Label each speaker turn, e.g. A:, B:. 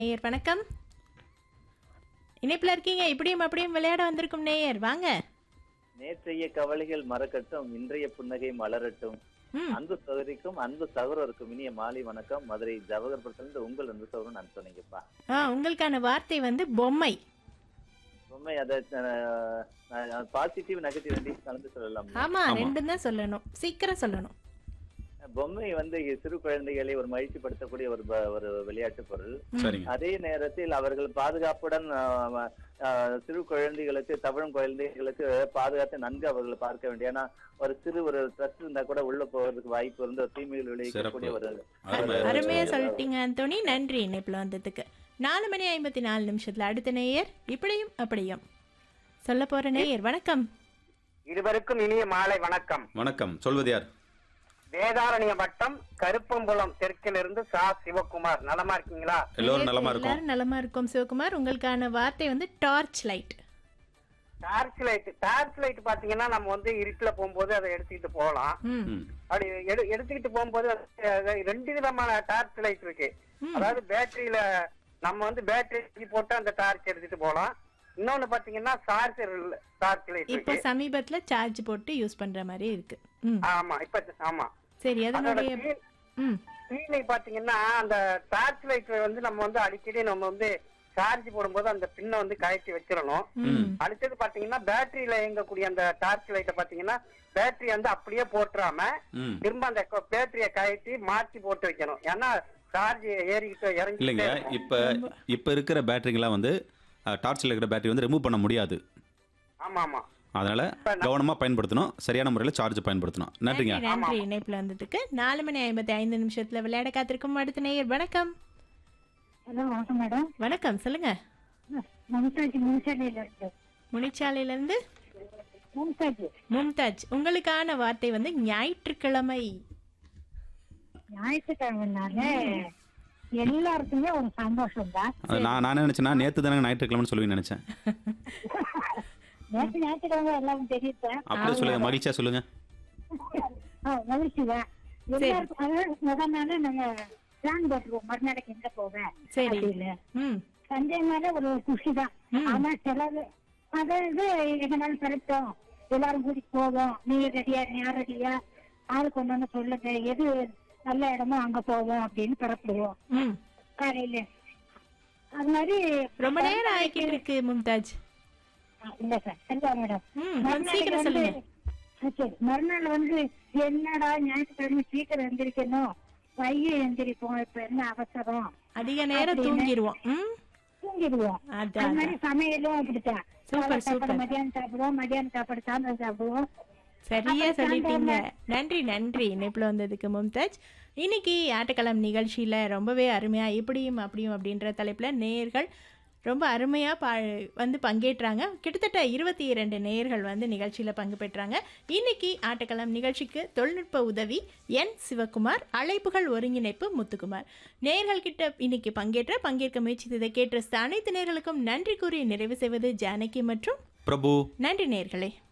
A: நேயர் வணக்கம் இணைப்பில் இருக்கீங்க இப்படியும் அப்படியும் விளையாட வந்திருக்கும் நேயர் வாங்க
B: நேற்றைய கவலைகள் மறக்கட்டும் இன்றைய புன்னகை மலரட்டும்
A: ம்
B: அன்பு சகோதரிக்கும் அன்பு சகோதரருக்கும் இனிய மாலை வணக்கம் மதுரை ஜவஹர்புரத்திலிருந்து உங்கள் அன்பு சகோதரன் நான் சொன்னீங்கப்பா
A: ஆ உங்களுக்கான வார்த்தை வந்து பொம்மை
B: உண்மை அதை பாசிட்டிவ் நெகட்டிவ் ரெண்டையும் கலந்து சொல்லலாம்
A: ஆமா
C: ஆமா.
A: ரெண்டும் தான் சொல்லணும் சீக்கிரம் சொல்லணும்
B: பொம்மை வந்து சிறு குழந்தைகளை ஒரு மகிழ்ச்சிப்படுத்தக்கூடிய ஒரு ப- ஒரு விளையாட்டு பொருள்
C: சரிங்க
B: அதே நேரத்தில் அவர்கள் பாதுகாப்புடன் ஆஹ், ஆஹ், சிறு குழந்தைகளுக்கு தவழும் குழந்தைகளுக்கு பாதுகாத்து நன்கு அவர்களை பார்க்க வேண்டிய ஏன்னா ஒரு சிறு ஒரு ட்ரெஸ் இருந்தா கூட உள்ள போவதற்கு வாய்ப்பு இருந்து ஒரு தீமைகள் விளைவிக்கக்கூடிய ஒரு
C: அருமை,
B: ஒரு-
A: அருமையா சொல்லிட்டீங்க அந்தோனி நன்றி இணைப்பில் வந்ததுக்கு நாலு மணி ஐம்பத்தி நாலு நிமிஷத்துல அடுத்த நேயர் இப்படியும் அப்படியும் சொல்ல போற நேயர் வணக்கம்
D: இருவருக்கும் இனிய மாலை வணக்கம்
C: வணக்கம் சொல்வது யார்
D: வேதாரண்ய வட்டம் கருப்பம்புலம் தெற்கிலிருந்து சா சிவகுமார் நலமா இருக்கீங்களா
C: எல்லோரும் நலமா இருக்கும்
A: எல்லாரும் நலமா இருக்கும் சிவகுமார் உங்களுக்கான வார்த்தை வந்து torch light
D: torch light torch light பாத்தீங்கன்னா நம்ம வந்து இருட்டுல போகும்போது அதை எடுத்துக்கிட்டு போகலாம்
A: ம்
C: ம்
D: அப்படி எடு எடுத்துக்கிட்டு போகும்போது அது ரெண்டு விதமான டார்ச் லைட் இருக்கு அதாவது பேட்டரியில நம்ம வந்து பேட்டரி போட்டு அந்த டார்ச் எடுத்துட்டு போகலாம் இன்னொன்னு பாத்தீங்கன்னா சார்ஜர் டார்ச் லைட்
A: இப்போ
D: இருக்கு
A: சமீபத்துல சார்ஜ் போட்டு யூஸ் பண்ற மாதிரி இருக்கு ம்
D: ஆமா இப்ப ஆமா
A: சரி
D: அதோட
A: அதனுடைய
D: screen-
A: ம்
D: ஸ்க்ரீனை பாத்தீங்கன்னா அந்த டார்ச் லைட் வந்து நம்ம வந்து அடிக்கடி நம்ம வந்து சார்ஜ் போடும்போது அந்த பின்னை வந்து கழட்டி வச்சிடணும்
A: ம்
D: அடுத்தது பாத்தீங்கன்னா பேட்டரியில இயங்கக்கூடிய அந்த டார்ச் லைட்டை பாத்தீங்கன்னா பேட்டரி வந்து அப்படியே போட்டுறாம
C: ம்
D: திரும்ப அந்த பேட்டரிய கழட்டி மாற்றி போட்டு வைக்கணும் ஏன்னா சார்ஜ் ஏறிக்கிட்டு
C: இல்லைங்க
D: இறங்கி
C: இப்போ இப்போ இருக்கிற பேட்டரிங்கெல்லாம் வந்து டார்ச்சில் இருக்கிற பேட்டரி வந்து ரிமூவ் பண்ண முடியாது
D: ஆமா ஆமா
C: அதனால கவனமாக பயன்படுத்தணும் சரியான முறையில் சார்ஜ் பயன்படுத்தணும் நன்றிங்க
A: நன்றி நன்றி இணைப்புல வந்ததுக்கு நாலு மணி ஐம்பத்தி ஐந்து நிமிஷத்துல விளையாட காத்திருக்கும் அடுத்த நேயர் வணக்கம்
E: ஹலோ வணக்கம் மேடம்
A: வணக்கம் சொல்லுங்க
E: மும்தாஜ் முன்சாலையில இருக்கு
A: முனிச்சாலையில இருந்து
E: மும்தாஜ்
A: மும்தாஜ் உங்களுக்கான வார்த்தை வந்து ஞாயிற்றுக்கிழமை
E: ஞாயிற்றுக்கிழமைனால எல்லாருக்குமே ஒரு சந்தோஷம் தான்
C: அது நான் நான் நினச்சேன்னா நேற்று தானே ஞாயிற்றுக்கிழமைன்னு சொல்லுவீங்கன்னு நினச்சேன்
E: நேற்று ஞாயிற்றுக்கிழமை எல்லாரும் தெரியுது
C: அப்படியே சொல்லுங்க மகிழ்ச்சியாக சொல்லுங்க
E: மகிழ்ச்சி தான் எல்லாருக்கும் அதாவது முதல் நாள் நாங்க பிளான் போட்டுருவோம் மறுநாளைக்கு எங்க போவேன்
A: சரி
E: அப்படின்னு
A: ம்
E: சண்டே மேல ஒரு குஷி தான் ஆனா சிலது அதாவது எங்கனாலும் கிடைச்சோம் எல்லாரும் கூட்டிட்டு போவோம் நீங்க ரெடியா யார் ரெடியா ஆள் கொண்டு வந்து சொல்லுங்க எது நல்ல இடமோ அங்க போவோம் அப்படின்னு புறப்படுவோம்
A: ம்
E: காலையில அது மாதிரி
A: ரொம்ப நேரம் ஆகிக்கிட்டு இருக்கு மும்தாஜ்
E: ஆ, இல்ல சார் சரிதா மேடம்
A: ம் கொஞ்சம் சீக்கிரம் சொல்லுங்க
E: சரி மறுநாள் வந்து என்னடா ஞாயிற்றுக்கிழமை சீக்கிரம் எந்திரிக்கணும் பையன் எந்திரிப்போம் இப்ப என்ன அவசரம்
A: அதிக நேரம் தூங்கிடுவோம் ம்
E: தூங்கிடுவோம்
A: அதான்
E: அது மாதிரி சமையலும் அப்படித்தான்
A: சூப்பர்,
E: காலை சாப்பாடு
A: சூப்பர்.
E: மதியானம் சாப்பிடுவோம் மதியானம் சாப்பாடு சாயந்தரம் சாப்பிடுவோம்
A: சரியா சொல்லிட்டீங்க நன்றி நன்றி இணைப்புல வந்ததுக்கு மும்தாஜ் இன்னைக்கு ஆட்டக்களம் நிகழ்ச்சியில ரொம்பவே அருமையா இப்படியும் அப்படியும் அப்படின்ற தலைப்புல நேயர்கள் ரொம்ப அருமையா பா வந்து பங்கேற்றாங்க கிட்டத்தட்ட இருபத்தி இரண்டு நேயர்கள் வந்து நிகழ்ச்சியில பங்கு பெற்றாங்க இன்னைக்கு ஆட்டக்களம் நிகழ்ச்சிக்கு தொழில்நுட்ப உதவி என் சிவகுமார் அழைப்புகள் ஒருங்கிணைப்பு முத்துக்குமார் நேயர்கள் கிட்ட இன்னைக்கு பங்கேற்ற பங்கேற்க முயற்சித்ததை கேட்ட அனைத்து நேயர்களுக்கும் நன்றி கூறி நிறைவு செய்வது ஜானகி மற்றும்
C: பிரபு
A: நன்றி நேயர்களே